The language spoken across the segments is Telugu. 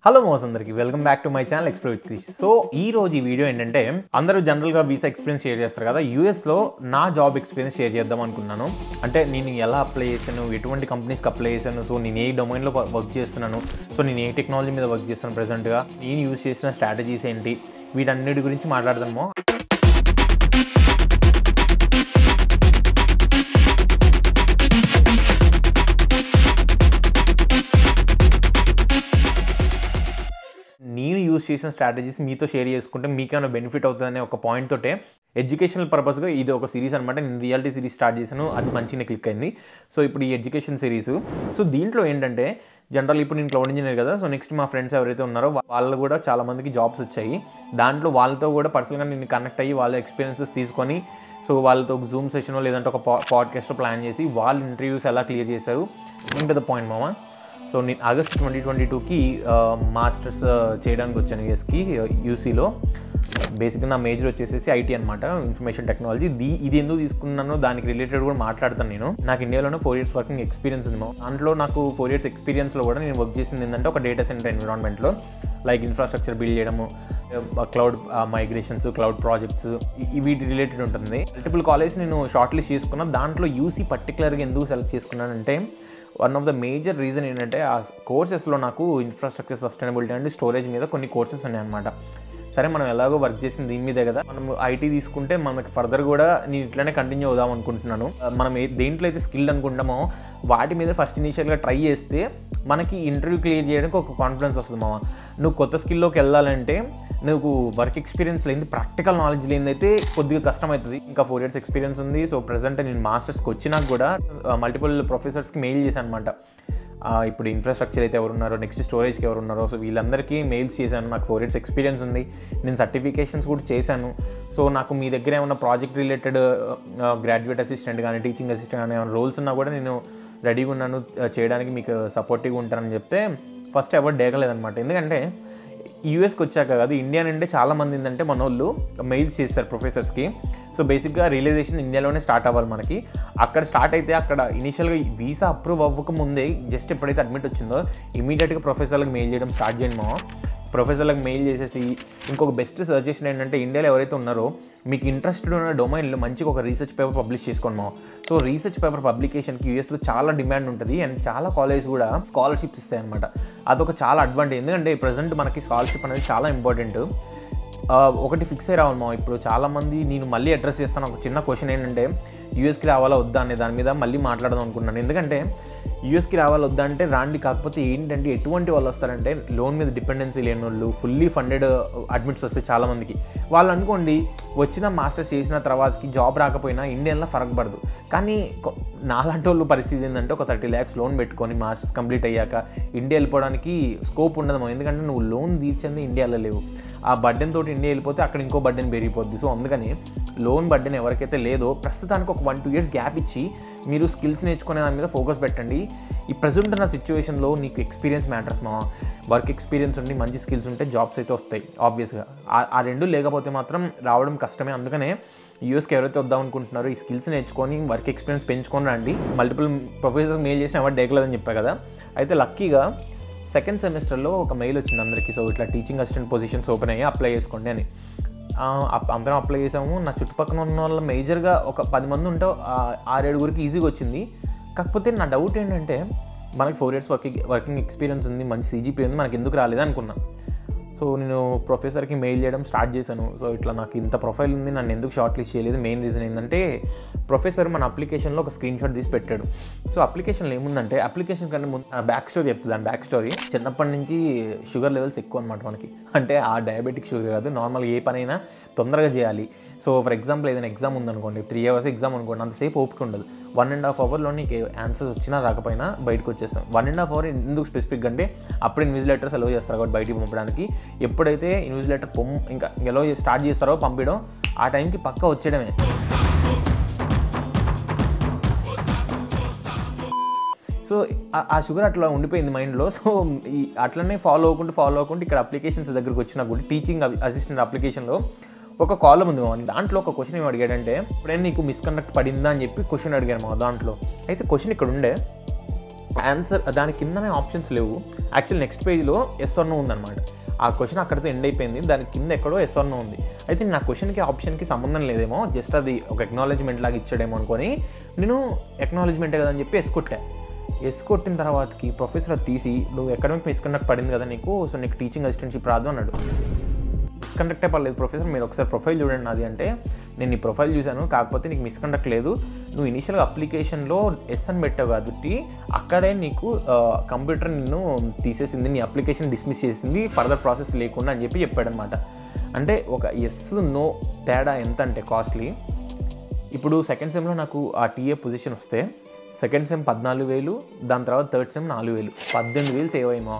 హలో మోస్ అందరికి welcome back to my channel explore with Krish so ఈ రోజు ఈ వీడియో ఏంటంటే అందరూ జనరల్గా వీసా ఎక్స్పీరియన్స్ షేర్ చేస్తారు కదా యూఎస్లో నా జాబ్ ఎక్స్పీరియన్స్ షేర్ చేద్దాం అనుకున్నాను అంటే నేను ఎలా అప్లై చేశాను ఎటువంటి కంపెనీస్కి అప్లై చేశాను సో నేను ఏ డొమైన్లో వర్క్ చేస్తున్నాను సో నేను ఏ టెక్నాలజీ మీద వర్క్ చేస్తాను ప్రజెంట్గా నేను యూజ్ చేసిన స్ట్రాటజీస్ ఏంటి వీటన్నిటి గురించి మాట్లాడదాము నేను యూజ్ చేసిన స్ట్రాటజీస్ మీతో షేర్ చేసుకుంటే మీకేమైనా బెనిఫిట్ అవుతుందనే ఒక పాయింట్ తోటే ఎడ్యుకేషనల్ పర్పస్గా ఇది ఒక సిరీస్ అనమాట నేను రియాలిటీ సిరీస్ స్టార్ట్ చేశాను అది మంచిగా క్లిక్ అయింది సో ఇప్పుడు ఈ ఎడ్యుకేషన్ సిరీస్ సో దీంట్లో ఏంటంటే జనరల్ ఇప్పుడు నేను క్లౌడ్ ఇంజనీర్ కదా సో నెక్స్ట్ మా ఫ్రెండ్స్ ఎవరైతే ఉన్నారో వా- వాళ్ళు కూడా చాలా మందికి జాబ్స్ వచ్చాయి దాంట్లో వాళ్ళతో కూడా పర్సనల్గా నేను కనెక్ట్ అయ్యి వాళ్ళ ఎక్స్పీరియన్సెస్ తీసుకొని సో వాళ్ళతో ఒక జూమ్ సెషన్ లేదంటే ఒక పాడ్కాస్ట్ ప్లాన్ చేసి వాళ్ళ ఇంటర్వ్యూస్ ఎలా క్లియర్ చేశారు ఇంక ద పాయింట్ మామా సో నేను ఆగస్ట్ ట్వంటీ ట్వంటీ టూకి మాస్టర్స్ చేయడానికి వచ్చాను యూఎస్కి యూసీలో బేసిక్గా నా మేజర్ వచ్చేసేసి ఐటీ అనమాట ఇన్ఫర్మేషన్ టెక్నాలజీ దీ ఇది ఎందుకు తీసుకున్నానో దానికి రిలేటెడ్ కూడా మాట్లాడతాను నేను నాకు ఇండియాలోనే ఫోర్ ఇయర్స్ వర్కింగ్ ఎక్స్పీరియన్స్ ఉంది దాంట్లో నాకు ఫోర్ ఇయర్స్ ఎక్స్పీరియన్స్లో కూడా నేను వర్క్ చేసింది ఏంటంటే ఒక డేటా సెంటర్ ఎన్విరాన్మెంట్లో లైక్ ఇన్ఫ్రాస్ట్రక్చర్ బిల్డ్ చేయడము క్లౌడ్ మైగ్రేషన్స్ క్లౌడ్ ప్రాజెక్ట్స్ వీటి రిలేటెడ్ ఉంటుంది మల్టిపుల్ కాలేజ్ నేను షార్ట్ లిస్ట్ చేసుకున్నా దాంట్లో యూసీ పర్టికులర్గా ఎందుకు సెలెక్ట్ చేసుకున్నానంటే one of the major reason ఏంటంటే ఆ కోర్సెస్లో నాకు ఇన్ఫ్రాస్ట్రక్చర్ సస్టైనబిలిటీ అండ్ స్టోరేజ్ మీద కొన్ని కోర్సెస్ ఉన్నాయన్నమాట సరే మనం ఎలాగో వర్క్ చేసింది దీని మీదే కదా మనం ఐటీ తీసుకుంటే మనకి ఫర్దర్ కూడా నేను ఇట్లానే కంటిన్యూ అవుదాం అనుకుంటున్నాను మనం ఏ దేంట్లో అయితే స్కిల్ అనుకుంటామో వాటి మీద ఫస్ట్ ఇనీషియల్గా ట్రై చేస్తే మనకి ఇంటర్వ్యూ క్లియర్ చేయడానికి ఒక కాన్ఫిడెన్స్ వస్తుంది మామ నువ్వు కొత్త స్కిల్లోకి వెళ్ళాలంటే నువ్వు వర్క్ ఎక్స్పీరియన్స్ లేని ప్రాక్టికల్ నాలెడ్జ్ లేనిదైతే కొద్దిగా కష్టం అవుతుంది ఇంకా ఫోర్ ఇయర్స్ ఎక్స్పీరియన్స్ ఉంది సో ప్రజెంట్ నేను మాస్టర్స్కి వచ్చినాక కూడా మల్టిపుల్ ప్రొఫెసర్స్కి మెయిల్ చేశాను అనమాట ఇప్పుడు ఇన్ఫ్రాస్ట్రక్చర్ అయితే ఎవరు ఉన్నారో నెక్స్ట్ స్టోరేజ్కి ఎవరు ఉన్నారో సో వీళ్ళందరికీ మెయిల్స్ చేశాను నాకు ఫోర్ ఇయర్స్ ఎక్స్పీరియన్స్ ఉంది నేను సర్టిఫికేషన్స్ కూడా చేశాను సో నాకు మీ దగ్గర ఏమైనా ప్రాజెక్ట్ రిలేటెడ్ గ్రాడ్యుయేట్ అసిస్టెంట్ కానీ టీచింగ్ అసిస్టెంట్ కానీ ఏమైనా రోల్స్ ఉన్నా కూడా నేను రెడీగా ఉన్నాను ఆ, చేయడానికి మీకు సపోర్టివ్గా ఉంటానని చెప్తే ఫస్ట్ ఎవరు డేగలేదనమాట ఎందుకంటే యూఎస్కి వచ్చాక కాదు ఇండియా నుండి చాలా మంది ఏంటంటే మన వాళ్ళు మెయిల్స్ చేస్తారు ప్రొఫెసర్స్కి సో బేసిక్గా రియలైజేషన్ ఇండియాలోనే స్టార్ట్ అవ్వాలి మనకి అక్కడ స్టార్ట్ అయితే అక్కడ ఇనిషియల్గా వీసా అప్రూవ్ అవ్వక ముందే జస్ట్ ఎప్పుడైతే అడ్మిట్ వచ్చిందో ఇమీడియట్గా ప్రొఫెసర్లకు మెయిల్ చేయడం స్టార్ట్ చేయండి మా ప్రొఫెసర్లకు మెయిల్ చేసేసి ఇంకొక బెస్ట్ సజెషన్ ఏంటంటే ఇండియాలో ఎవరైతే ఉన్నారో మీకు ఇంట్రెస్టెడ్ ఉన్న డొమైన్లో మంచిగా ఒక రీసెర్చ్ పేపర్ పబ్లిష్ చేసుకోండి మా సో రీసెర్చ్ పేపర్ పబ్లికేషన్కి యూఎస్లో చాలా డిమాండ్ ఉంటుంది అండ్ చాలా కాలేజ్ కూడా స్కాలర్షిప్స్ ఇస్తాయి అనమాట అదొక చాలా అడ్వాంటేజ్ ఎందుకంటే ప్రజెంట్ మనకి స్కాలర్షిప్ అనేది చాలా ఇంపార్టెంట్ ఆ, ఒకటి ఫిక్స్ అయ్యి రావాలి మా ఇప్పుడు చాలామంది నేను మళ్ళీ అడ్రస్ చేస్తాను ఒక చిన్న క్వశ్చన్ ఏంటంటే యూఎస్కి రావాలా వద్దా అనే దాని మీద మళ్ళీ మాట్లాడదాం అనుకున్నాను ఎందుకంటే యూఎస్కి రావాలా వద్దా అంటే రాండి కాకపోతే ఏంటంటే ఎటువంటి వాళ్ళు వస్తారంటే లోన్ మీద డిపెండెన్సీ లేని వాళ్ళు ఫుల్లీ ఫండెడ్ అడ్మిట్స్ వస్తాయి చాలామందికి వాళ్ళు అనుకోండి వచ్చిన మాస్టర్స్ చేసిన తర్వాతకి జాబ్ రాకపోయినా ఇండియన్లో ఫరక్ పడదు కానీ కొ- నాలాంటి వాళ్ళు పరిస్థితి ఏంటంటే ఒక థర్టీ ల్యాక్స్ లోన్ పెట్టుకొని మాస్టర్స్ కంప్లీట్ అయ్యాక ఇండియా వెళ్ళిపోవడానికి స్కోప్ ఉండదు ఎందుకంటే నువ్వు లోన్ తీర్చింది ఇండియాలో లేవు ఆ బడ్డెన్ తోటి ఇండియా వెళ్ళిపోతే అక్కడ ఇంకో బడ్డెన్ పెరిగిపోద్ది సో అందుకని లోన్ బడ్డెన్ ఎవరికైతే లేదో ప్రస్తుతానికి ఒక వన్ టూ ఇయర్స్ గ్యాప్ ఇచ్చి మీరు స్కిల్స్ నేర్చుకునే దాని మీద ఫోకస్ పెట్టండి ఈ ప్రజెంట్ ఉన్న సిచ్యువేషన్లో నీకు ఎక్స్పీరియన్స్ మ్యాటర్స్ మా వర్క్ ఎక్స్పీరియన్స్ ఉండి మంచి స్కిల్స్ ఉంటే జాబ్స్ అయితే వస్తాయి ఆబ్వియస్గా ఆ- ఆ రెండు లేకపోతే మాత్రం రావడం కష్టమే అందుకనే యూఎస్కి ఎవరైతే వద్దాం అనుకుంటున్నారో ఈ స్కిల్స్ నేర్చుకొని వర్క్ ఎక్స్పీరియన్స్ పెంచుకొని రండి మల్టిపుల్ ప్రొఫెసర్స్ మెయిల్ చేసిన ఎవరు డేకలేదని చెప్పా కదా అయితే లక్కీగా సెకండ్ సెమిస్టర్లో ఒక మెయిల్ వచ్చింది అందరికీ సో ఇట్లా టీచింగ్ అసిస్టెంట్ పొజిషన్స్ ఓపెన్ అయ్యి అప్లై చేసుకోండి అని ఆ, అప్- అందరం అప్లై చేసాము నా చుట్టుపక్కల ఉన్న వాళ్ళ మేజర్గా ఒక పది మంది ఉంటే ఆ, ఆరేడుగురికి ఈజీగా వచ్చింది కాకపోతే నా డౌట్ ఏంటంటే మనకి four years working working experience ఉంది మంచి సీజీపీ ఉంది మనకి ఎందుకు రాలేదు అనుకున్నా సో నేను ప్రొఫెసర్కి మెయిల్ చేయడం స్టార్ట్ చేశాను సో ఇట్లా నాకు ఇంత ప్రొఫైల్ ఉంది నన్ను ఎందుకు షార్ట్ లిస్ట్ చేయలేదు మెయిన్ రీజన్ ఏంటంటే ప్రొఫెసర్ మన అప్లికేషన్లో ఒక స్క్రీన్ షాట్ తీసి పెట్టాడు సో అప్లికేషన్లో ఏముందంటే అప్లికేషన్ కంటే ముందు బ్యాక్ స్టోరీ చెప్తుంది దాని బ్యాక్ స్టోరీ చిన్నప్పటి నుంచి షుగర్ లెవెల్స్ ఎక్కువ అనమాట మనకి అంటే ఆ డయాబెటిక్ షుగర్ కాదు నార్మల్గా ఏ పనైనా తొందరగా చేయాలి సో ఫర్ ఎగ్జాంపుల్ ఏదైనా ఎగ్జామ్ ఉందనుకోండి త్రీ అవర్స్ ఎగ్జామ్ అనుకోండి అంతసేపు ఓపిక ఉండదు వన్ అండ్ హాఫ్ అవర్లో నీకు ఆన్సర్స్ వచ్చినా రాకపోయినా బయటకు వచ్చేస్తాం వన్ అండ్ హాఫ్ అవర్ ఎందుకు స్పెసిఫిక్ అంటే అప్పుడు ఇన్విజిలేటర్స్ అలో చేస్తారు కాబట్టి బయటికి పంపడానికి ఎప్పుడైతే ఇన్విజిలేటర్ పొమ్ ఇంకా ఎలా స్టార్ట్ చేస్తారో పంపించడం ఆ టైంకి పక్క వచ్చేయడమే సో ఆ- ఆ షుగర్ అట్లా ఉండిపోయింది మైండ్లో సో ఈ అట్లనే ఫాలో అవ్వకుండా ఫాలో అవ్వకుండా ఇక్కడ అప్లికేషన్స్ దగ్గరికి వచ్చినా కూడా టీచింగ్ అసిస్టెంట్ అప్లికేషన్లో ఒక కాలం ఉంది మామ. దాంట్లో ఒక క్వశ్చన్ ఏమి అడిగాడంటే ఇప్పుడైనా నీకు మిస్కండక్ట్ పడిందా అని చెప్పి క్వశ్చన్ అడిగాను మా దాంట్లో అయితే క్వశ్చన్ ఇక్కడ ఉండే ఆన్సర్ దాని కిందనే ఆప్షన్స్ లేవు యాక్చువల్ నెక్స్ట్ పేజ్లో ఎస్ ఆర్ నో ఉందన్నమాట ఆ క్వశ్చన్ అక్కడితో ఎండ్ అయిపోయింది దాని కింద ఎక్కడో ఎస్ ఆర్ నో ఉంది అయితే నా క్వశ్చన్కి ఆప్షన్కి సంబంధం లేదేమో జస్ట్ అది ఒక ఎక్నాలజ్మెంట్ లాగా ఇచ్చాడేమో అనుకొని నేను ఎక్నాలజ్మెంటే కదా అని చెప్పి ఎస్ కొట్టా ఎస్ కొట్టిన తర్వాతకి ప్రొఫెసర్ అది తీసి నువ్వు ఎకడమిక్ మిస్కండక్ట్ పడింది కదా నీకు సో నీకు టీచింగ్ అసిస్టెంట్షిప్ రాదు అన్నాడు మిస్కండక్టే పర్లేదు ప్రొఫెసర్ మీరు ఒకసారి ప్రొఫైల్ చూడండి నాది అంటే నేను నీ ప్రొఫైల్ చూశాను కాకపోతే నీకు మిస్కండక్ట్ లేదు నువ్వు ఇనిషియల్గా అప్లికేషన్లో ఎస్ అని పెట్టావు కాబట్టి అక్కడే నీకు కంప్యూటర్ నిన్ను తీసేసింది నీ అప్లికేషన్ డిస్మిస్ చేసింది ఫర్దర్ ప్రాసెస్ లేకుండా అని చెప్పి చెప్పాడనమాట అంటే ఒక ఎస్ నో తేడా ఎంత అంటే కాస్ట్లీ ఇప్పుడు సెకండ్ సెమ్లో నాకు ఆ టీఏ పొజిషన్ వస్తే సెకండ్ సెమ్ పద్నాలుగు వేలు దాని తర్వాత థర్డ్ సెమ్ నాలుగు వేలు పద్దెనిమిది వేలు సేవ్ అయ్యేమో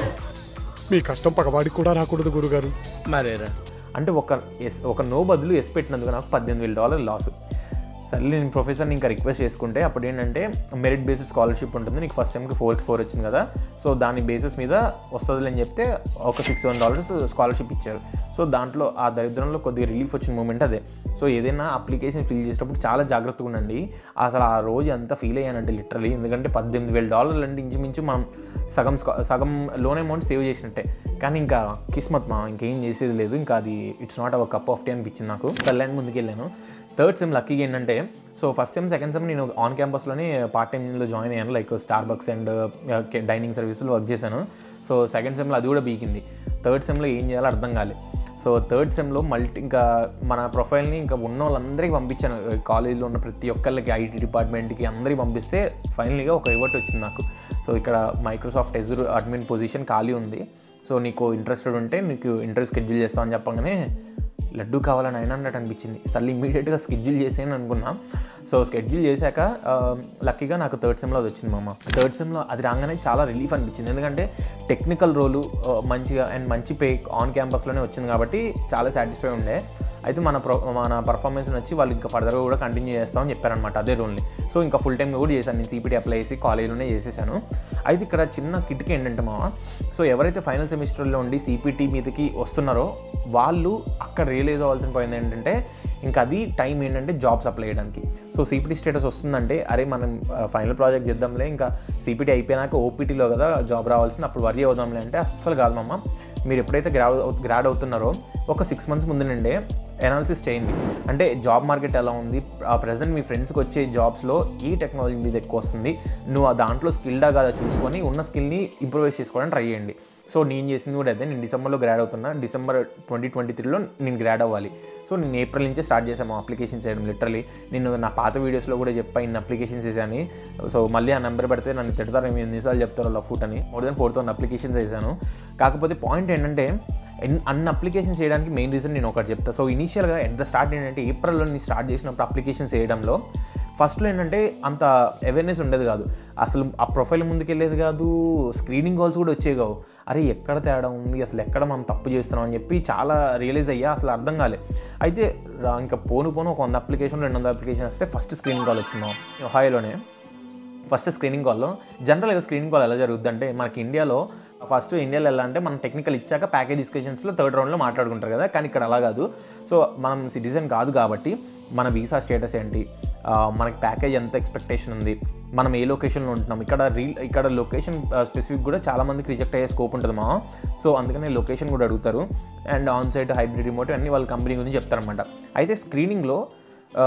మీ కష్టం పగవాడికి కూడా రాకూడదు గురుగారు మరేరా అంటే ఒక ఎస్ ఒక నో బదులు ఎస్ పెట్టినందుకు నాకు పద్దెనిమిది వేల డాలర్ లాస్ సరే నేను ప్రొఫెసర్ని ఇంకా రిక్వెస్ట్ చేసుకుంటే అప్పుడు ఏంటంటే మెరిట్ బేసిస్ స్కాలర్షిప్ ఉంటుంది నీకు ఫస్ట్ టైంకి ఫోర్కి ఫోర్ వచ్చింది కదా సో దాని బేసిస్ మీద వస్తుంది అని చెప్తే ఒక సిక్స్ సెవెన్ డాలర్స్ స్కాలర్షిప్ ఇచ్చారు సో దాంట్లో ఆ దరిద్రంలో కొద్దిగా రిలీఫ్ వచ్చిన మూమెంట్ అదే సో ఏదైనా అప్లికేషన్ ఫిల్ చేసేటప్పుడు చాలా జాగ్రత్తగా ఉండండి అసలు ఆ రోజు అంతా ఫీల్ అయ్యానంటే లిటరలీ ఎందుకంటే పద్దెనిమిది వేల డాలర్లు అంటే ఇంచుమించు మనం సగం స్కా- సగం లోన్ అమౌంట్ సేవ్ చేసినట్టే కానీ ఇంకా కిస్మత్ మా ఇంకేం చేసేది లేదు ఇంకా అది it's not our cup of tea అనిపించింది నాకు సర్లైన్ ముందుకు వెళ్ళాను థర్డ్ సెమ్ లక్కీగా ఏంటంటే so first sem second sem నేను ఆన్ క్యాంపస్లోనే పార్ట్ టైంలో జాయిన్ అయ్యాను like Starbucks and dining సర్వీసులు వర్క్ చేశాను సో సెకండ్ సెమ్లో అది కూడా బీకింది థర్డ్ సెమ్లో ఏం చేయాలో అర్థం కాలేదు సో థర్డ్ సెమ్లో మల్టీ ఇంకా మన ప్రొఫైల్ని ఇంకా ఉన్న వాళ్ళందరికీ పంపించాను కాలేజీలో ఉన్న ప్రతి ఒక్కళ్ళకి ఐటీ డిపార్ట్మెంట్కి అందరికీ పంపిస్తే ఫైనల్గా ఒక రివర్ట్ వచ్చింది నాకు సో ఇక్కడ మైక్రోసాఫ్ట్ ఎజూర్ అడ్మిన్ పొజిషన్ ఖాళీ ఉంది సో నీకు ఇంట్రెస్టెడ్ ఉంటే నీకు ఇంటర్వ్యూ స్కెడ్యూల్ చేస్తామని చెప్పగానే లడ్డు కావాలని అయినా అన్నట్టు అనిపించింది అసలు ఇమీడియట్గా స్కెడ్యూల్ చేసేయని అనుకున్నా సో స్కెడ్యూల్ చేశాక లక్కీగా నాకు థర్డ్ సెమ్లో అది వచ్చింది మామ థర్డ్ సెమ్లో అది రాగానే చాలా రిలీఫ్ అనిపించింది ఎందుకంటే టెక్నికల్ రోలు మంచిగా అండ్ మంచి పే ఆన్ క్యాంపస్లోనే వచ్చింది కాబట్టి చాలా సాటిస్ఫై ఉండే అయితే మన ప్రో మన పర్ఫార్మెన్స్ వచ్చి వాళ్ళు ఇంకా ఫర్దర్గా కూడా కంటిన్యూ చేస్తామని చెప్పారనమాట అదే రోల్ని సో ఇంకా ఫుల్ టైం కూడా చేశాను నేను సిపిటీ అప్లై చేసి కాలేజీలోనే చేసేసాను అయితే ఇక్కడ చిన్న కిటికీ ఏంటంటే మామ సో ఎవరైతే ఫైనల్ సెమిస్టర్లో ఉండి సిపిటీ మీదకి వస్తున్నారో వాళ్ళు అక్కడ రియలైజ్ అవ్వాల్సిన పాయింట్ ఏంటంటే ఇంకా అది టైం ఏంటంటే జాబ్స్ అప్లై చేయడానికి సో సిపిటీ స్టేటస్ వస్తుందంటే అరే మనం ఫైనల్ ప్రాజెక్ట్ చేద్దాంలే ఇంకా సిపిటీ అయిపోయినాక ఓపీటీలో కదా జాబ్ రావాల్సింది అప్పుడు వరి అవుదాంలే అంటే అస్సలు కాదు మామ మీరు ఎప్పుడైతే గ్రాడ్ గ్రాడ్ అవుతున్నారో ఒక సిక్స్ మంత్స్ ముందు నుండే అనాలిసిస్ చేయండి అంటే జాబ్ మార్కెట్ ఎలా ఉంది ఆ ప్రజెంట్ మీ ఫ్రెండ్స్కి వచ్చే జాబ్స్లో ఏ టెక్నాలజీ మీద ఎక్కువ వస్తుంది నువ్వు ఆ దాంట్లో స్కిల్డా కాదా చూసుకొని ఉన్న స్కిల్ని ఇంప్రూవైజ్ చేసుకోవడానికి ట్రై చేయండి సో నేను చేసింది కూడా అదే నేను డిసెంబర్లో గ్రాడ్ అవుతున్నా డిసెంబర్ ట్వంటీ ట్వంటీ త్రీలో నేను గ్రాడ్ అవ్వాలి సో నేను ఏప్రిల్ నుంచే స్టార్ట్ చేసాము అప్లికేషన్స్ చేయడం లిటరలీ నేను నా పాత వీడియోస్లో కూడా చెప్పా ఇన్ని అప్లికేషన్స్ వేసాను సో మళ్ళీ ఆ నెంబర్ పెడితే నన్ను తిడతారు మేము ఎన్నిసార్లు చెప్తారో లఫూట్ అని more than four thousand applications వేసాను కాకపోతే పాయింట్ ఏంటంటే ఎన్- అన్ని అప్లికేషన్స్ చేయడానికి మెయిన్ రీజన్ నేను ఒకటి చెప్తాను సో ఇనీషియల్గా ఎట్ ద స్టార్ట్ ఏంటంటే ఏప్రిల్లో నేను స్టార్ట్ చేసినప్పుడు అప్లికేషన్స్ చేయడంలో ఫస్ట్లో ఏంటంటే అంత అవేర్నెస్ ఉండేది కాదు అసలు ఆ ప్రొఫైల్ ముందుకెళ్ళేది కాదు స్క్రీనింగ్ కాల్స్ కూడా వచ్చేవి కావు అరే ఎక్కడ తేడా ఉంది అసలు ఎక్కడ మనం తప్పు చేస్తున్నాం అని చెప్పి చాలా రియలైజ్ అయ్యా అసలు అర్థం కాలే అయితే రా- ఇంకా పోను పోను ఒక వంద అప్లికేషన్ రెండు వందల అప్లికేషన్ వస్తే ఫస్ట్ స్క్రీనింగ్ కాల్ వచ్చిందాం హాయిలోనే ఫస్ట్ స్క్రీనింగ్ కాల్లో జనరల్గా స్క్రీనింగ్ కాల్ ఎలా జరుగుద్ది అంటే మనకి ఇండియాలో ఫస్ట్ ఇండియాలో ఎలా అంటే మనం టెక్నికల్ ఇచ్చాక ప్యాకేజ్ డిస్కషన్స్లో థర్డ్ రౌండ్లో మాట్లాడుకుంటారు కదా కానీ ఇక్కడ అలా కాదు సో మనం సిటిజన్ కాదు కాబట్టి మన వీసా స్టేటస్ ఏంటి ఆ, మనకి ప్యాకేజ్ ఎంత ఎక్స్పెక్టేషన్ ఉంది మనం ఏ లొకేషన్లో ఉంటున్నాం ఇక్కడ రీ ఇక్కడ లొకేషన్ స్పెసిఫిక్ కూడా చాలా మందికి రిజెక్ట్ అయ్యే స్కోప్ ఉంటుంది మా సో అందుకనే లొకేషన్ కూడా అడుగుతారు and on site hybrid remote అన్ని వాళ్ళ కంపెనీ గురించి చెప్తారనమాట అయితే స్క్రీనింగ్లో ఆ,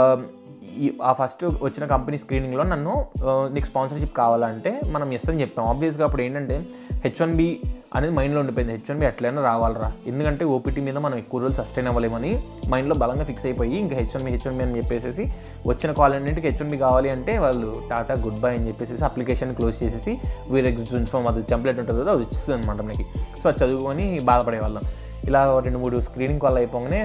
ఈ ఆ ఫస్ట్ వచ్చిన కంపెనీ స్క్రీనింగ్లో నన్ను ఆ, నీకు స్పాన్సర్షిప్ కావాలంటే మనం ఎస్ అని చెప్పాం ఆబ్వియస్గా అప్పుడు ఏంటంటే హెచ్ వన్ బి అనేది మైండ్లో ఉండిపోయింది హెచ్ వన్ బి ఎట్లయినా రావాలరా ఎందుకంటే ఓపీటీ మీద మనం ఎక్కువ రోజులు సస్టైన్ అవ్వలేమని మైండ్లో బలంగా ఫిక్స్ అయిపోయి ఇంకా H one B H one B అని చెప్పేసి వచ్చిన కాల్ అన్నింటికి హెచ్ వన్ బి కావాలి అంటే వాళ్ళు టాటా గుడ్ బై అని చెప్పేసి అప్లికేషన్ క్లోజ్ చేసేసి వీరు ఎగ్జిస్టెన్స్ ఫామ్ అది టెంప్లెట్ ఉంటుంది కదా అది వచ్చిస్తుంది అనమాట మనకి సో అది చదువుకొని బాధపడేవాళ్ళం ఇలా రెండు మూడు స్క్రీనింగ్ కాల్ అయిపోగానే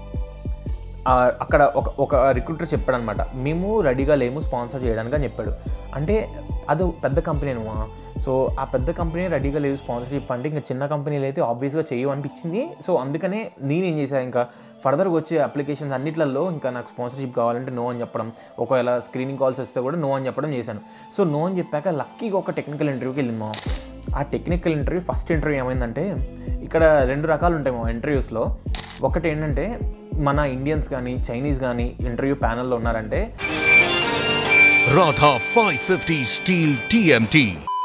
ఆ, అక్కడ ఒక ఒక రిక్రూటర్ చెప్పాడు అనమాట మేము రెడీగా లేము స్పాన్సర్ చేయడానికి అని చెప్పాడు అంటే అది పెద్ద కంపెనీ అనమా సో ఆ పెద్ద కంపెనీ రెడీగా లేదు స్పాన్సర్షిప్ అంటే ఇంకా చిన్న కంపెనీలు అయితే ఆబ్వియస్గా చేయవు అనిపించింది సో అందుకనే నేనేం చేశాను ఇంకా ఫర్దర్గా వచ్చే అప్లికేషన్స్ అన్నిట్లలో ఇంకా నాకు స్పాన్సర్షిప్ కావాలంటే నో అని చెప్పడం ఒకవేళ స్క్రీనింగ్ కాల్స్ వస్తే కూడా నో అని చెప్పడం చేశాను సో నో అని చెప్పాక లక్కీగా ఒక టెక్నికల్ ఇంటర్వ్యూకి వెళ్ళింది మా ఆ టెక్నికల్ ఇంటర్వ్యూ ఫస్ట్ ఇంటర్వ్యూ ఏమైందంటే ఇక్కడ రెండు రకాలు ఉంటాయి మా ఇంటర్వ్యూస్లో ఒకటి ఏంటంటే మన ఇండియన్స్ కానీ చైనీస్ కానీ ఇంటర్వ్యూ ప్యానల్లో ఉన్నారంటే Radha 550 Steel TMT.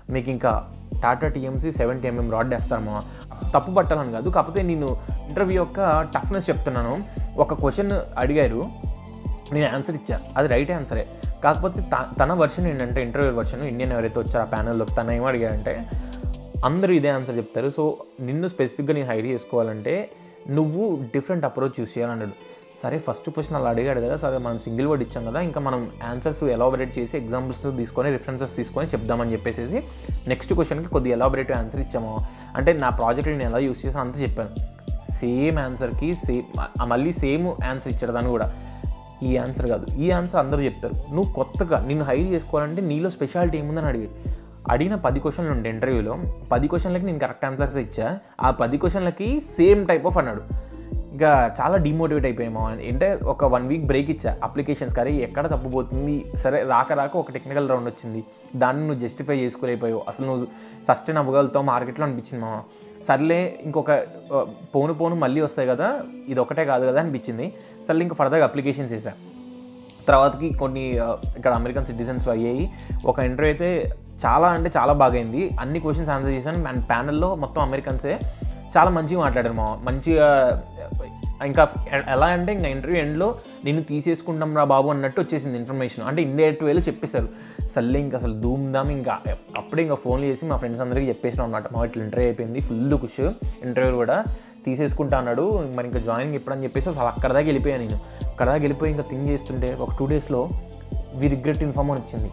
మీకు ఇంకా Tata TMC seventy mm rod వేస్తారమ్మా తప్పు పట్టాలని కాదు కాకపోతే నేను ఇంటర్వ్యూ యొక్క టఫ్నెస్ చెప్తున్నాను ఒక క్వశ్చన్ అడిగారు నేను ఆన్సర్ ఇచ్చా అది రైట్ ఆన్సరే కాకపోతే త- తన వర్షన్ ఏంటంటే ఇంటర్వ్యూ వర్షన్ ఇండియన్ ఎవరైతే వచ్చారో ఆ ప్యానల్లోకి తన ఏం అడిగారంటే అందరూ ఇదే ఆన్సర్ చెప్తారు సో నిన్ను స్పెసిఫిక్గా నేను హైర్ చేసుకోవాలంటే నువ్వు డిఫరెంట్ అప్రోచ్ చూస్ చేయాలన్నాడు సరే ఫస్ట్ క్వశ్చన్ అలా అడిగాడు కదా సరే మనం సింగిల్ వర్డ్ ఇచ్చాం కదా ఇంకా మనం ఆన్సర్స్ ఎలాబరేట్ చేసి ఎగ్జాంపుల్స్ తీసుకొని రిఫరెన్సెస్ తీసుకొని చెప్దామని చెప్పేసి నెక్స్ట్ క్వశ్చన్కి కొద్దిగా ఎలాబరేటివ్ ఆన్సర్ ఇచ్చాము అంటే నా ప్రాజెక్ట్లో నేను ఎలా యూస్ చేసాను అంత చెప్పాను సేమ్ ఆన్సర్కి సేమ్ మళ్ళీ సేమ్ ఆన్సర్ ఇచ్చాడు దాన్ని కూడా ఈ ఆన్సర్ కాదు ఈ ఆన్సర్ అందరూ చెప్తారు నువ్వు కొత్తగా నిన్ను హైర్ చేసుకోవాలంటే నీలో స్పెషాలిటీ ఏముందని అడిగాడు అడిగిన పది క్వశ్చన్లు ఉండే ఇంటర్వ్యూలో పది క్వశ్చన్లకి నేను కరెక్ట్ ఆన్సర్స్ ఇచ్చా ఆ పది క్వశ్చన్లకి సేమ్ టైప్ ఆఫ్ అన్నాడు ఇంకా చాలా డిమోటివేట్ అయిపోయాము అంటే ఒక వన్ వీక్ బ్రేక్ ఇచ్చా అప్లికేషన్స్ కానీ ఎక్కడ తప్పుపోతుంది సరే రాక రాక ఒక టెక్నికల్ రౌండ్ వచ్చింది దాన్ని నువ్వు జస్టిఫై చేసుకోలేకపోయావు అసలు నువ్వు సస్టైన్ అవ్వగలుగుతావు మార్కెట్లో అనిపించింది మా సర్లే ఇంకొక ఆ, పోను పోను మళ్ళీ వస్తాయి కదా ఇది ఒకటే కాదు కదా అనిపించింది సర్లే ఇంకా ఫర్దర్గా అప్లికేషన్స్ వేసా తర్వాతకి కొన్ని ఆ, ఇక్కడ అమెరికన్ సిటిజన్స్ అయ్యాయి ఒక ఇంటర్వ్యూ అయితే చాలా అంటే చాలా బాగైంది అన్ని క్వశ్చన్స్ ఆన్సర్ చేశాను అండ్ ప్యానల్లో మొత్తం అమెరికన్సే చాలా మంచిగా మాట్లాడారు మా మంచిగా ఇంకా ఎలా అంటే ఇంకా ఇంటర్వ్యూ ఎండ్లో నేను తీసేసుకుంటాం రా బాబు అన్నట్టు వచ్చేసింది ఇన్ఫర్మేషన్ అంటే ఇండైరెక్ట్ వేలో చెప్పేశారు సర్లే ఇంకా అసలు ధూమ్ ధామ్ ఇంకా అప్పుడే ఇంకా ఫోన్లు చేసి మా ఫ్రెండ్స్ అందరికీ చెప్పేసినాం అనమాట మా ఇట్లా ఇంటర్వ్యూ అయిపోయింది ఫుల్ కుష్ ఇంటర్వ్యూ కూడా తీసేసుకుంటా అన్నాడు మరి ఇంకా జాయినింగ్ ఎప్పుడని చెప్పేసి అసలు అక్కడ దాకా వెళ్ళిపోయాను నేను అక్కడ దాకా వెళ్ళిపోయి ఇంకా థింక్ చేస్తుంటే ఒక టూ డేస్లో వి రిగ్రెట్ ఇన్ఫార్మ్ అని వచ్చింది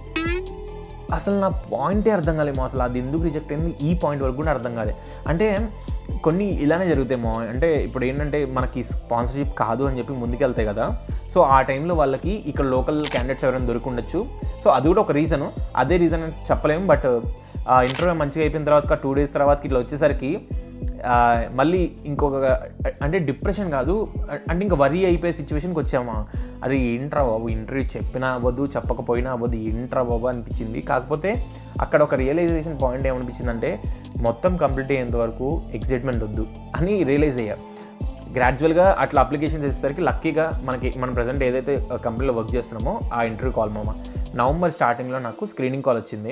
అసలు నా పాయింటే అర్థం కాలేమో అసలు అది ఎందుకు రిజెక్ట్ అయింది ఈ పాయింట్ వరకు కూడా అర్థం కాలే అంటే కొన్ని ఇలానే జరుగుతాయేమో అంటే ఇప్పుడు ఏంటంటే మనకి స్పాన్సర్షిప్ కాదు అని చెప్పి ముందుకెళ్తాయి కదా సో ఆ టైంలో వాళ్ళకి ఇక్కడ లోకల్ క్యాండిడేట్స్ ఎవరైనా దొరుకుండొచ్చు సో అది కూడా ఒక రీజను అదే రీజన్ అని చెప్పలేము బట్ ఇంటర్వ్యూ మంచిగా అయిపోయిన తర్వాత టూ డేస్ తర్వాత ఇట్లా వచ్చేసరికి ఆ, మళ్ళీ ఇంకొక అంటే డిప్రెషన్ కాదు అంటే ఇంకా వరీ అయిపోయే సిచ్యువేషన్కి వచ్చామా అరే ఏంట్రా బాబు ఇంటర్వ్యూ చెప్పినా అవ్వదు చెప్పకపోయినా అవ్వదు ఏంట్రా బాబు అనిపించింది కాకపోతే అక్కడ ఒక రియలైజేషన్ పాయింట్ ఏమనిపించిందంటే మొత్తం కంప్లీట్ అయ్యేంత వరకు ఎగ్జైట్మెంట్ వద్దు అని రియలైజ్ అయ్యా గ్రాడ్యువల్గా అట్లా అప్లికేషన్ చేసేసరికి లక్కీగా మనకి మనం ప్రజెంట్ ఏదైతే కంపెనీలో వర్క్ చేస్తున్నామో ఆ ఇంటర్వ్యూ కాల్ మామ నవంబర్ స్టార్టింగ్లో నాకు స్క్రీనింగ్ కాల్ వచ్చింది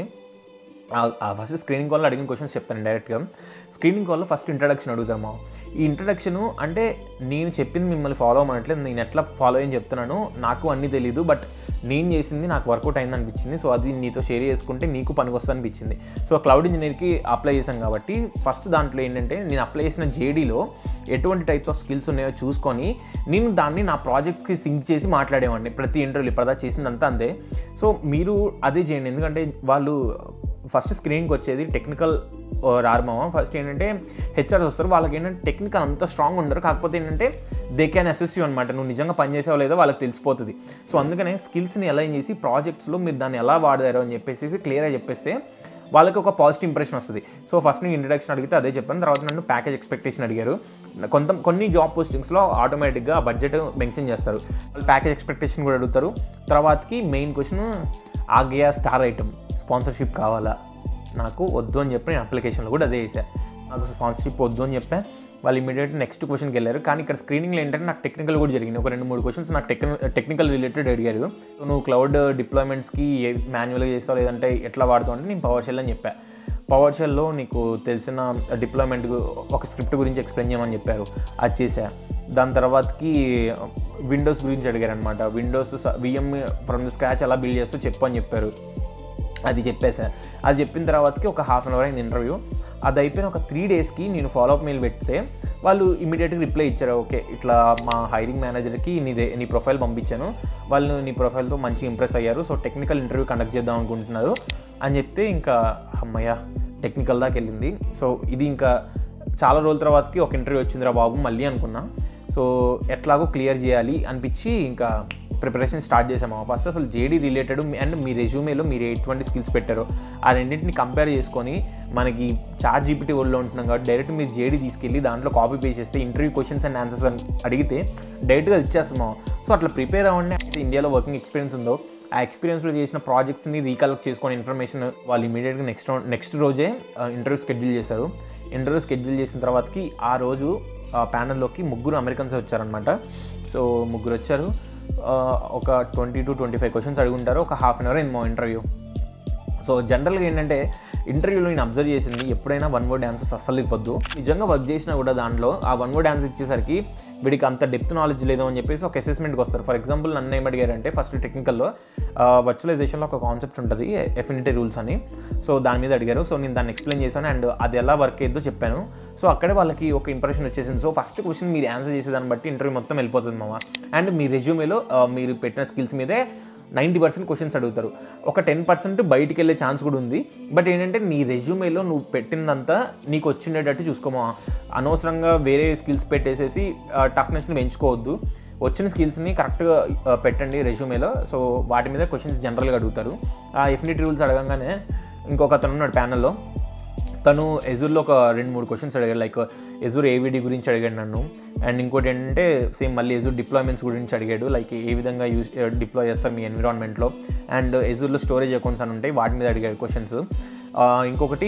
ఫస్ట్ స్క్రీనింగ్ కాల్లో అడిగిన క్వశ్చన్స్ చెప్తాను డైరెక్ట్గా స్క్రీనింగ్ కాల్లో ఫస్ట్ ఇంట్రడక్షన్ అడుగుతారు మా ఈ ఇంట్రడక్షన్ అంటే నేను చెప్పింది మిమ్మల్ని ఫాలో అవ్వనట్లేదు నేను ఎట్లా ఫాలో అయ్యని చెప్తున్నాను నాకు అన్నీ తెలియదు బట్ నేను చేసింది నాకు వర్కౌట్ అయింది అనిపించింది సో అది నీతో షేర్ చేసుకుంటే నీకు పనికొస్తుంది అనిపించింది సో క్లౌడ్ ఇంజనీర్కి అప్లై చేశాం కాబట్టి ఫస్ట్ దాంట్లో ఏంటంటే నేను అప్లై చేసిన జేడీలో ఎటువంటి టైప్స్ ఆఫ్ స్కిల్స్ ఉన్నాయో చూసుకొని నేను దాన్ని నా ప్రాజెక్ట్కి సింక్ చేసి మాట్లాడేవాడిని ప్రతి ఇంటర్వ్యూలో ఇప్పటిదా చేసిందంతా అంతే సో మీరు అదే చేయండి ఎందుకంటే వాళ్ళు ఫస్ట్ స్క్రీన్కి వచ్చేది టెక్నికల్ రారమామ ఫస్ట్ ఏంటంటే హెచ్ఆర్స్ వస్తారు వాళ్ళకి ఏంటంటే టెక్నికల్ అంత స్ట్రాంగ్ ఉండరు కాకపోతే ఏంటంటే దే క్యాన్ అసెస్ యూ అనమాట నువ్వు నిజంగా పని చేసావో లేదో వాళ్ళకి తెలిసిపోతుంది సో అందుకనే స్కిల్స్ని ఎలా చేసి ప్రాజెక్ట్స్లో మీరు దాన్ని ఎలా వాడారు అని చెప్పేసి క్లియర్గా చెప్పేస్తే వాళ్ళకి ఒక పాజిటివ్ ఇంప్రెషన్ వస్తుంది సో ఫస్ట్ నేను ఇంట్రడక్షన్ అడిగితే అదే చెప్పాను తర్వాత నన్ను ప్యాకేజ్ ఎక్స్పెక్టేషన్ అడిగారు కొంత కొన్ని జాబ్ పోస్టింగ్స్లో ఆటోమేటిక్గా బడ్జెట్ మెన్షన్ చేస్తారు వాళ్ళు ప్యాకేజ్ ఎక్స్పెక్టేషన్ కూడా అడుగుతారు తర్వాతకి మెయిన్ క్వశ్చన్ ఆగ్యా స్టార్ ఐటమ్ స్పాన్సర్షిప్ కావాలా నాకు వద్దు అని చెప్పి నేను అప్లికేషన్లో కూడా అదే వేసా నాకు స్పాన్సర్షిప్ వద్దు అని చెప్పా వాళ్ళు ఇమీడియట్ నెక్స్ట్ క్వశ్చన్కి వెళ్ళారు కానీ ఇక్కడ స్క్రీనింగ్లో ఏంటంటే నాకు టెక్నికల్ కూడా జరిగింది ఒక రెండు మూడు క్వశ్చన్స్ నాకు టెక్నికల్ టెక్నికల్ రిలేటెడ్ అడిగారు సో నువ్వు క్లౌడ్ డిప్లాయ్మెంట్స్కి ఏ మాన్యువల్గా చేస్తావు లేదంటే ఎట్లా వాడుతావు అంటే నేను పవర్ షెల్ అని చెప్పా పవర్ షెల్లో నీకు తెలిసిన డిప్లాయ్మెంట్ ఒక స్క్రిప్ట్ గురించి ఎక్స్ప్లెయిన్ చేయమని చెప్పారు అది చేసా దాని తర్వాతకి విండోస్ గురించి అడిగారు అనమాట Windows VM from the scratch ఎలా బిల్డ్ చేస్తూ చెప్పు అని చెప్పారు అది చెప్పేసా అది చెప్పిన తర్వాతకి ఒక హాఫ్ అన్ అవర్ అయింది ఇంటర్వ్యూ అది అయిపోయిన ఒక త్రీ డేస్కి నేను ఫాలోఅప్ మెయిల్ పెడితే వాళ్ళు ఇమీడియట్గా రిప్లై ఇచ్చారు ఓకే ఇట్లా మా హైరింగ్ మేనేజర్కి నీ దే- నీ ప్రొఫైల్ పంపించాను వాళ్ళు నీ ప్రొఫైల్తో మంచి ఇంప్రెస్ అయ్యారు సో టెక్నికల్ ఇంటర్వ్యూ కండక్ట్ చేద్దాం అనుకుంటున్నారు అని చెప్తే ఇంకా అమ్మయ్య టెక్నికల్ దాకా వెళ్ళింది సో ఇది ఇంకా చాలా రోజుల తర్వాతకి ఒక ఇంటర్వ్యూ వచ్చిందిరా బాబు మళ్ళీ అనుకున్నా సో ఎట్లాగో క్లియర్ చేయాలి అనిపించి ఇంకా ప్రిపరేషన్ స్టార్ట్ చేసాము ఫస్ట్ అసలు జేడీ రిలేటెడ్ అండ్ మీ రెజ్యూమేలో మీరు ఎటువంటి స్కిల్స్ పెట్టారో ఆ రెండింటిని కంపేర్ చేసుకొని మనకి చార్ట్ జీపీటీ ఒళ్ళో ఉంటున్నాం కాబట్టి డైరెక్ట్ మీరు జేడీ తీసుకెళ్ళి దాంట్లో కాపీ పేస్ట్ చేస్తే ఇంటర్వ్యూ క్వశ్చన్స్ అండ్ ఆన్సర్స్ అని అడిగితే డైరెక్ట్గా ఇచ్చేస్తాము సో అట్లా ప్రిపేర్ అవ్వండి అయితే ఇండియాలో వర్కింగ్ ఎక్స్పీరియన్స్ ఉందో ఆ ఎక్స్పీరియన్స్లో చేసిన ప్రాజెక్ట్స్ని రీకలెక్ట్ చేసుకొని ఇన్ఫర్మేషన్ వాళ్ళు ఇమీడియట్గా నెక్స్ట్ నెక్స్ట్ రోజే ఇంటర్వ్యూ షెడ్యూల్ చేశారు ఇంటర్వ్యూ షెడ్యూల్ చేసిన తర్వాతకి ఆ రోజు ప్యానల్లోకి ముగ్గురు అమెరికన్స్ వచ్చారనమాట సో ముగ్గురు వచ్చారు ఆ, ఒక twenty to twenty five questions అడుగుంటారు ఒక హాఫ్ అన్ అవర్ అయింది మా ఇంటర్వ్యూ సో జనరల్గా ఏంటంటే ఇంటర్వ్యూలో నేను అబ్జర్వ్ చేసింది ఎప్పుడైనా వన్ వర్డ్ ఆన్సర్స్ అస్సలు ఇవ్వద్దు నిజంగా వర్క్ చేసినా కూడా దాంట్లో ఆ వన్ వర్డ్ ఆన్సర్ ఇచ్చేసరికి వీడికి అంత డెప్త్ నాలెడ్జ్ లేదు అని చెప్పేసి ఒక అసెస్మెంట్కి వస్తారు ఫర్ ఎగ్జాంపుల్ నన్ను ఏం అడిగారంటే ఫస్ట్ టెక్నికల్లో వర్చువలైజేషన్లో ఒక కాన్సెప్ట్ ఉంటుంది ఎఫినిటీ రూల్స్ అని సో దాని మీద అడిగారు సో నేను దాన్ని ఎక్స్ప్లెయిన్ చేశాను అండ్ అది ఎలా వర్క్ అయ్యిందో చెప్పాను సో అక్కడే వాళ్ళకి ఒక ఇంప్రెషన్ వచ్చేసింది సో ఫస్ట్ క్వశ్చన్ మీరు ఆన్సర్ చేసేదాన్ని బట్టి ఇంటర్వ్యూ మొత్తం వెళ్ళిపోతుంది మామ అండ్ మీ రెజ్యూమేలో మీరు పెట్టిన స్కిల్స్ మీదే నైంటీ పర్సెంట్ క్వశ్చన్స్ అడుగుతారు ఒక టెన్ పర్సెంట్ బయటికి వెళ్ళే ఛాన్స్ కూడా ఉంది బట్ ఏంటంటే నీ రెజ్యూమేలో నువ్వు పెట్టిందంతా నీకు వచ్చిండేటట్టు చూసుకోమా అనవసరంగా వేరే స్కిల్స్ పెట్టేసేసి టఫ్నెస్ని పెంచుకోవద్దు వచ్చిన స్కిల్స్ని కరెక్ట్గా పెట్టండి రెజ్యూమేలో సో వాటి మీద క్వశ్చన్స్ జనరల్గా అడుగుతారు ఆ ఎఫినిటీ రూల్స్ అడగంగానే ఇంకొక అతను ఉన్నాడు ప్యానల్లో తను ఎజూర్లో ఒక రెండు మూడు క్వశ్చన్స్ అడిగాడు లైక్ ఎజూర్ ఏవిడి గురించి అడిగాడు నన్ను అండ్ ఇంకోటి ఏంటంటే సేమ్ మళ్ళీ ఎజూర్ డిప్లాయ్మెంట్స్ గురించి అడిగాడు లైక్ ఏ విధంగా యూజ్ డిప్లాయ్ చేస్తారు మీ ఎన్విరాన్మెంట్లో అండ్ ఎజూర్లో స్టోరేజ్ అకౌంట్స్ అని ఉంటాయి వాటి మీద అడిగాడు క్వశ్చన్స్ ఇంకొకటి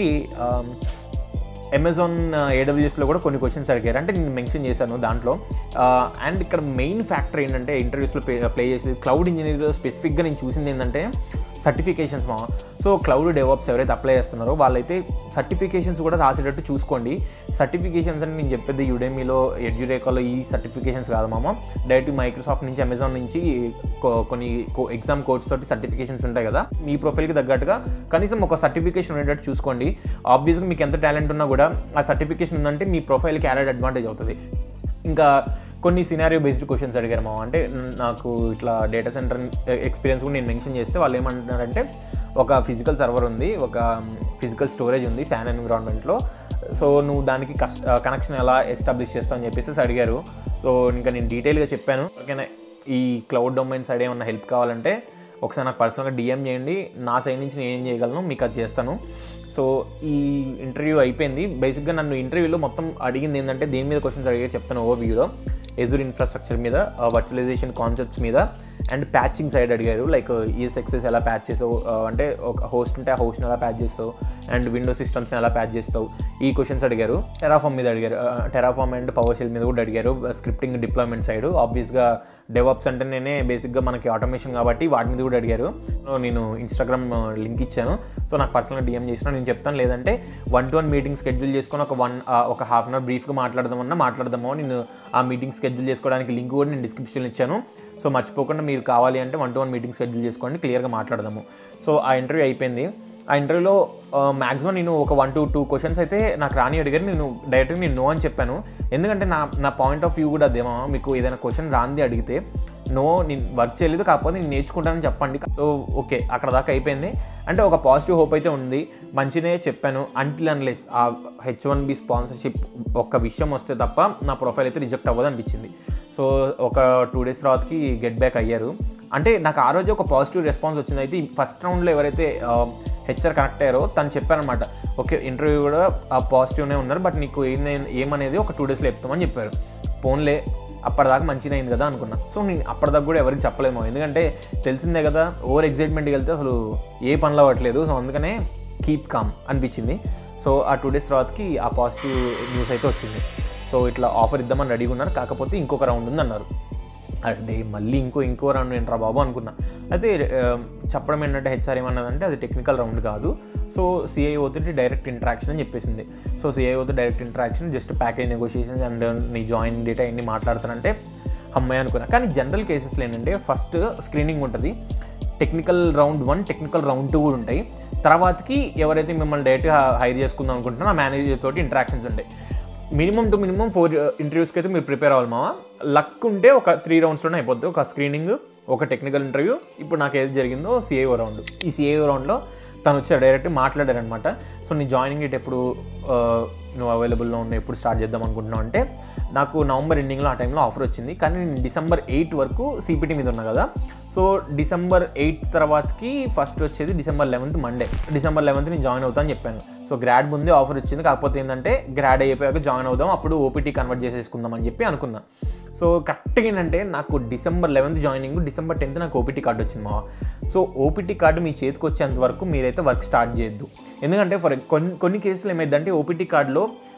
అమెజాన్ ఏడబ్ల్యూఎస్లో కూడా కొన్ని క్వశ్చన్స్ అడిగారు అంటే నేను మెన్షన్ చేశాను దాంట్లో అండ్ ఇక్కడ మెయిన్ ఫ్యాక్టర్ ఏంటంటే ఇంటర్వ్యూస్లో ప్లే ప్లే చేసి క్లౌడ్ ఇంజనీర్ స్పెసిఫిక్గా నేను చూసింది ఏంటంటే సర్టిఫికేషన్స్ మా సో క్లౌడ్ డెవలప్స్ ఎవరైతే అప్లై చేస్తున్నారో వాళ్ళైతే సర్టిఫికేషన్స్ కూడా రాసేటట్టు చూసుకోండి సర్టిఫికేషన్స్ అని నేను చెప్పేది యుడెమీలో ఎడ్యురేకాలో ఈ సర్టిఫికేషన్స్ కాదు మామ డైరెక్ట్ మైక్రోసాఫ్ట్ నుంచి అమెజాన్ నుంచి కొ- కొన్ని ఎగ్జామ్ కోర్స్ తోటి సర్టిఫికేషన్స్ ఉంటాయి కదా మీ ప్రొఫైల్కి తగ్గట్టుగా కనీసం ఒక సర్టిఫికేషన్ ఉండేటట్టు చూసుకోండి ఆబ్వియస్గా మీకు ఎంత టాలెంట్ ఉన్నా కూడా ఆ సర్టిఫికేషన్ ఉందంటే మీ ప్రొఫైల్కి యాడెడ్ అడ్వాంటేజ్ అవుతుంది ఇంకా కొన్ని సినారియో బేస్డ్ క్వశ్చన్స్ అడిగారు మా అంటే నాకు ఇట్లా డేటా సెంటర్ ఎక్స్పీరియన్స్ కూడా నేను మెన్షన్ చేస్తే వాళ్ళు ఏమంటున్నారంటే ఒక ఫిజికల్ సర్వర్ ఉంది ఒక ఫిజికల్ స్టోరేజ్ ఉంది శాన్ ఎన్విరాన్మెంట్లో సో నువ్వు దానికి కస్ కనెక్షన్ ఎలా ఎస్టాబ్లిష్ చేస్తావు అని చెప్పేసి అడిగారు సో ఇంకా నేను డీటెయిల్గా చెప్పాను ఓకేనా ఈ క్లౌడ్ డొమైన్ సైడ్ ఏమన్నా హెల్ప్ కావాలంటే ఒకసారి నాకు పర్సనల్గా డిఎం చేయండి నా సైడ్ నుంచి నేను ఏం చేయగలను మీకు అది చేస్తాను సో ఈ ఇంటర్వ్యూ అయిపోయింది బేసిక్గా నన్ను ఇంటర్వ్యూలో మొత్తం అడిగింది ఏంటంటే దేని మీద క్వశ్చన్స్ అడిగే చెప్తాను ఓవర్ వ్యూలో ఎజూర్ ఇన్ఫ్రాస్ట్రక్చర్ మీద వర్చువలైజేషన్ కాన్సెప్ట్స్ మీద అండ్ ప్యాచింగ్ సైడ్ అడిగారు లైక్ ఈఎస్ఎక్సెస్ ఎలా ప్యాచ్ చేసావు ఆ, అంటే ఒక హోస్ట్ ఉంటే ఆ హోస్ట్ని ఎలా ప్యాచ్ చేస్తావు అండ్ విండో సిస్టమ్స్ని ఎలా ప్యాచ్ చేస్తావు ఈ క్వశ్చన్స్ అడిగారు టెరాఫామ్ మీద అడిగారు టెరాఫామ్ అండ్ పవర్ షెల్ మీద కూడా అడిగారు స్క్రిప్టింగ్ డిప్లాయ్మెంట్ సైడ్ ఆబ్వియస్గా డెవలప్స్ అంటే నేనే బేసిక్గా మనకి ఆటోమేషన్ కాబట్టి వాటి మీద కూడా అడిగారు సో నేను ఇన్స్టాగ్రామ్ లింక్ ఇచ్చాను సో నాకు పర్సనల్గా డిఎం చేసిన నేను చెప్తాను లేదంటే one to one meeting schedule చేసుకొని ఒక వన్ ఒక హాఫ్ అన్ అవర్ బ్రీఫ్గా మాట్లాడదామన్నా మాట్లాడదామో నేను ఆ మీటింగ్ షెడ్యూల్ చేసుకోవడానికి లింక్ కూడా నేను డిస్క్రిప్షన్లో ఇచ్చాను సో మర్చిపోకుండా మీరు కావాలి అంటే one to one meeting schedule చేసుకోండి క్లియర్గా మాట్లాడదాము సో ఆ ఇంటర్వ్యూ అయిపోయింది ఆ ఇంటర్వ్యూలో మ్యాక్సిమం నేను ఒక వన్ టు టూ క్వశ్చన్స్ అయితే నాకు రాని అడిగారు నేను డైరెక్ట్గా నేను నో అని చెప్పాను ఎందుకంటే నా నా పాయింట్ ఆఫ్ వ్యూ కూడా అదేమో మీకు ఏదైనా క్వశ్చన్ రాంది అడిగితే నో నేను వర్క్ చేయలేదు కాకపోతే నేను నేర్చుకుంటానని చెప్పండి సో ఓకే అక్కడ దాకా అయిపోయింది అంటే ఒక పాజిటివ్ హోప్ అయితే ఉంది మంచినే చెప్పాను అంటిల్ అన్లెస్ ఆ హెచ్ వన్ బి స్పాన్సర్షిప్ ఒక్క విషయం వస్తే తప్ప నా ప్రొఫైల్ అయితే రిజెక్ట్ అవ్వదు అనిపించింది సో ఒక టూ డేస్ తర్వాతకి గెట్ బ్యాక్ అయ్యారు అంటే నాకు ఆ రోజు ఒక పాజిటివ్ రెస్పాన్స్ వచ్చింది అయితే ఫస్ట్ రౌండ్లో ఎవరైతే హెచ్ఆర్ కనెక్ట్ అయ్యారో తను చెప్పారనమాట ఓకే ఇంటర్వ్యూ కూడా పాజిటివ్నే ఉన్నారు బట్ నీకు ఏం ఏమనేది ఒక టూ డేస్లో చెప్తామని చెప్పారు ఫోన్లే అప్పటిదాకా మంచిగా అయింది కదా అనుకున్నా సో నేను అప్పటిదాకా కూడా ఎవరికి చెప్పలేము ఎందుకంటే తెలిసిందే కదా ఓవర్ ఎగ్జైట్మెంట్కి వెళ్తే అసలు ఏ పనులు అవ్వట్లేదు సో అందుకనే కీప్ కామ్ అనిపించింది సో ఆ టూ డేస్ తర్వాతకి ఆ పాజిటివ్ న్యూస్ అయితే వచ్చింది సో ఇట్లా ఆఫర్ ఇద్దామని రెడీగా ఉన్నారు కాకపోతే ఇంకొక రౌండ్ ఉంది అన్నారు అంటే మళ్ళీ ఇంకో ఇంకో రౌండ్ ఏంట్రా బాబు అనుకున్నా అయితే ఆ, చెప్పడం ఏంటంటే హెచ్ఆర్ ఏమన్నదంటే అది టెక్నికల్ రౌండ్ కాదు సో సిఐఓతో డైరెక్ట్ ఇంటరాక్షన్ అని చెప్పేసింది సో సిఐఓతో direct interaction just package negotiations and నీ జాయిన్ డేటా ఎన్ని మాట్లాడతానంటే అమ్మాయి అనుకున్నా కానీ జనరల్ కేసెస్లో ఏంటంటే ఫస్ట్ స్క్రీనింగ్ ఉంటుంది technical round one technical round two కూడా ఉంటాయి తర్వాతకి ఎవరైతే మిమ్మల్ని డైరెక్ట్గా హైర్ చేసుకుందాం అనుకుంటున్నారో ఆ మేనేజర్ తోటి ఇంటరాక్షన్స్ ఉంటాయి మినిమం టు మినిమం ఫోర్ ఇంటర్వ్యూస్కి అయితే మీరు ప్రిపేర్ అవ్వాలి మావా లక్ ఉంటే ఒక త్రీ రౌండ్స్లోనే అయిపోద్ది ఒక స్క్రీనింగ్ ఒక టెక్నికల్ ఇంటర్వ్యూ ఇప్పుడు నాకు ఏది జరిగిందో సిఏఓ రౌండ్ ఈ సిఏఓ రౌండ్లో తను వచ్చాడు డైరెక్ట్ మాట్లాడారనమాట సో నీ జాయినింగ్ డేట్ ఎప్పుడు ఆ, నువ్వు అవైలబుల్లో ఉన్న ఎప్పుడు స్టార్ట్ చేద్దాం అనుకుంటున్నావు అంటే నాకు నవంబర్ ఎండింగ్లో ఆ టైంలో ఆఫర్ వచ్చింది కానీ నేను డిసెంబర్ ఎయిట్ వరకు సిపిటి మీద ఉన్నా కదా సో డిసెంబర్ ఎయిత్ తర్వాతకి ఫస్ట్ వచ్చేది December eleventh Monday December eleventh నేను జాయిన్ అవుతాను చెప్పాను సో గ్రాడ్ ముందే ఆఫర్ వచ్చింది కాకపోతే ఏంటంటే గ్రాడ్ అయిపోయాక జాయిన్ అవుదాం అప్పుడు ఓపీటీ కన్వర్ట్ చేసేసుకుందాం అని చెప్పి అనుకున్నా సో కరెక్ట్గా ఏంటంటే నాకు December eleventh joining December tenth నాకు ఓపీటీ కార్డు వచ్చింది మా సో ఓపీటీ కార్డు మీ చేతికి వచ్చేంత వరకు మీరైతే వర్క్ స్టార్ట్ చేయొద్దు ఎందుకంటే ఫర్ కొన్ని కొన్ని కేసులు ఏమైందంటే ఓపీటీ కార్డులో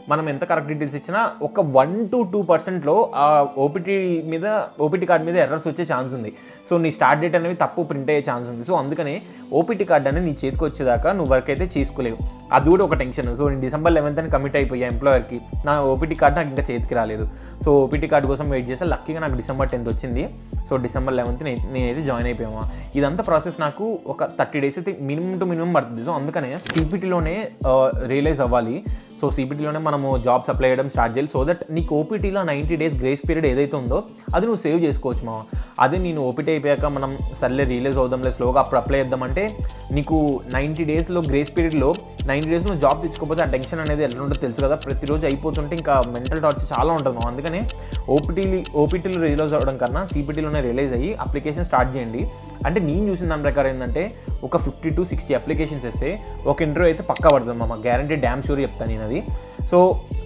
మనం ఎంత కరెక్ట్ డీటెయిల్స్ ఇచ్చినా ఒక వన్ టు టూ పర్సెంట్లో ఆ ఓపీటీ మీద ఓపీటీ కార్డ్ మీద ఎర్రర్స్ వచ్చే ఛాన్స్ ఉంది సో నీ స్టార్ట్ డేట్ అనేది తప్పు ప్రింట్ అయ్యే ఛాన్స్ ఉంది సో అందుకని ఓపీటీ కార్డ్ అనేది నీ చేతికి వచ్చేదాకా నువ్వు వర్క్ అయితే చేసుకోలేవు అది కూడా ఒక టెన్షన్ సో నేను డిసెంబర్ లెవెన్త్ అని కమిట్ అయిపోయా ఎంప్లాయర్కి నా ఓపీటీ కార్డ్ నాకు ఇంకా చేతికి రాలేదు సో ఓపీటీ కార్డ్ కోసం వెయిట్ చేస్తే లక్కీగా నాకు డిసెంబర్ టెన్త్ వచ్చింది సో డిసెంబర్ లెవెన్త్ నేనైతే జాయిన్ అయిపోయాము ఇదంతా ప్రాసెస్ నాకు ఒక థర్టీ డేస్ అయితే మినిమం టు మినిమం పడుతుంది సో అందుకనే సిపిటీలోనే రియలైజ్ అవ్వాలి సో సిపిటీలోనే మనము జాబ్స్ అప్లై చేయడం స్టార్ట్ చేయాలి సో దట్ నీకు ఓపీటీలో నైంటీ డేస్ గ్రేస్ పీరియడ్ ఏదైతే ఉందో అది నువ్వు సేవ్ చేసుకోవచ్చు మా అదే నేను ఓపీటీ అయిపోయాక మనం సర్లే రియలైజ్ అవుదాంలే స్లోగా అప్పుడు అప్లై చేద్దామంటే నీకు నైంటీ డేస్లో గ్రేస్ పీరియడ్లో నైంటీ డేస్ నువ్వు జాబ్ తెచ్చుకోకపోతే ఆ టెన్షన్ అనేది ఎట్లా ఉంటుందో తెలుసు కదా ప్రతిరోజు అయిపోతుంటే ఇంకా మెంటల్ టార్చర్ చాలా ఉంటుంది మా అందుకనే ఓపీటీలు ఓపీటీలో రియలైజ్ అవ్వడం కన్నా సిపిటీలోనే రియలైజ్ అయ్యి అప్లికేషన్ స్టార్ట్ చేయండి అంటే నేను చూసిన దాని ప్రకారం ఏంటంటే ఒక ఫిఫ్టీ టు సిక్స్టీ అప్లికేషన్స్ ఇస్తే ఒక ఇంటర్వ్యూ అయితే పక్కా పడుతుంది మామ గ్యారంటీ డ్యామ్ షూర్ చెప్తాను నేను అది సో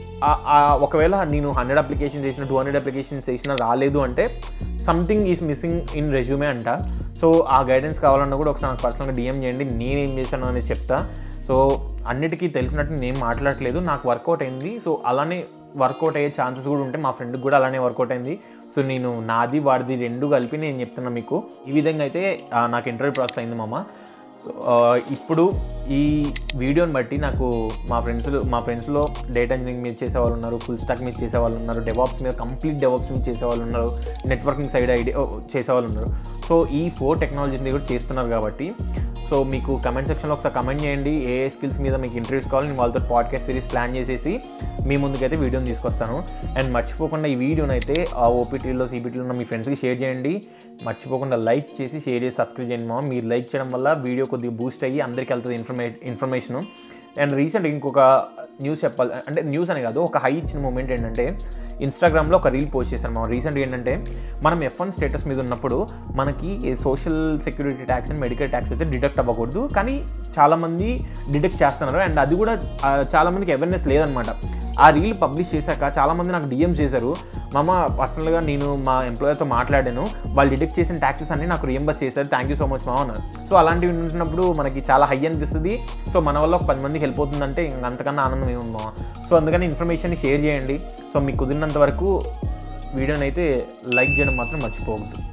ఒకవేళ నేను హండ్రెడ్ అప్లికేషన్ చేసిన టూ హండ్రెడ్ అప్లికేషన్స్ చేసినా రాలేదు అంటే something is missing in resume అంట సో ఆ గైడెన్స్ కావాలన్నా కూడా ఒకసారి నాకు పర్సనల్గా డిఎం చేయండి నేనేం చేశాను అనేది చెప్తా సో అన్నిటికీ తెలిసినట్టు నేను మాట్లాడట్లేదు నాకు వర్కౌట్ అయింది సో అలానే వర్కౌట్ అయ్యే ఛాన్సెస్ కూడా ఉంటాయి మా ఫ్రెండ్కి కూడా అలానే వర్కౌట్ అయింది సో నేను నాది వాడిది రెండు కలిపి నేను చెప్తున్నా మీకు ఈ విధంగా అయితే ఆ, నాకు ఇంటర్వ్యూ ప్రాసెస్ అయింది మామ సో ఆ, ఇప్పుడు ఈ వీడియోని బట్టి నాకు మా ఫ్రెండ్స్ మా ఫ్రెండ్స్లో డేటా ఇంజనీరింగ్ మీద చేసే వాళ్ళు ఉన్నారు ఫుల్ స్టాక్ మీద చేసే వాళ్ళు ఉన్నారు డెవాప్స్ మీద కంప్లీట్ డెవాప్స్ మీద చేసే వాళ్ళు ఉన్నారు నెట్వర్కింగ్ సైడ్ ఐడియా చేసే వాళ్ళు ఉన్నారు సో ఈ ఫోర్ టెక్నాలజీస్ మీద కూడా చేస్తున్నారు కాబట్టి సో మీకు కమెంట్ సెక్షన్లో ఒకసారి కమెంట్ చేయండి ఏ ఏ స్కిల్స్ మీద మీకు ఇంటర్వ్యూస్ కావాలి నేను వాళ్ళతో పాడ్కాస్ట్ సిరీస్ ప్లాన్ చేసేసి మీ ముందుకైతే వీడియోని తీసుకొస్తాను అండ్ మర్చిపోకుండా ఈ వీడియోని అయితే ఆ ఓపీటీలో సిబిటీలో ఉన్న మీ ఫ్రెండ్స్కి షేర్ చేయండి మర్చిపోకుండా లైక్ చేసి షేర్ చేసి సబ్స్క్రైబ్ చేయండి మా మీరు లైక్ చేయడం వల్ల వీడియో కొద్దిగా బూస్ట్ అయ్యి అందరికీ వెళ్తుంది ఇన్ఫర్మే ఇన్ఫర్మేషను అండ్ రీసెంట్ ఇంకొక న్యూస్ చెప్పాలి అంటే న్యూస్ అని కాదు ఒక హై ఇచ్చిన మూమెంట్ ఏంటంటే ఇన్స్టాగ్రామ్లో ఒక రీల్ పోస్ట్ చేశాను మనం రీసెంట్ ఏంటంటే మనం ఎఫ్ వన్ స్టేటస్ మీద ఉన్నప్పుడు మనకి social security tax and medical tax అయితే డిడక్ట్ అవ్వకూడదు కానీ చాలామంది డిడక్ట్ చేస్తున్నారు అండ్ అది కూడా ఆ, చాలామందికి అవేర్నెస్ లేదనమాట ఆ రీల్ పబ్లిష్ చేశాక చాలామంది నాకు డిఎం చేశారు మామ పర్సనల్గా నేను మా ఎంప్లాయర్తో మాట్లాడాను వాళ్ళు డిడక్ట్ చేసిన ట్యాక్సెస్ అన్ని నాకు రియంబర్స్ చేశారు థ్యాంక్ యూ సో మచ్ మామ అన్నారు సో అలాంటివి ఉంటున్నప్పుడు మనకి చాలా హై అనిపిస్తుంది సో మన వల్ల ఒక పది మందికి హెల్ప్ అవుతుందంటే ఇంక అంతకన్నా ఆనందం ఏముంది మామ సో అందుకని ఇన్ఫర్మేషన్ షేర్ చేయండి సో మీకు కుదిరినంత వరకు వీడియోని అయితే లైక్ చేయడం మాత్రం మర్చిపోవద్దు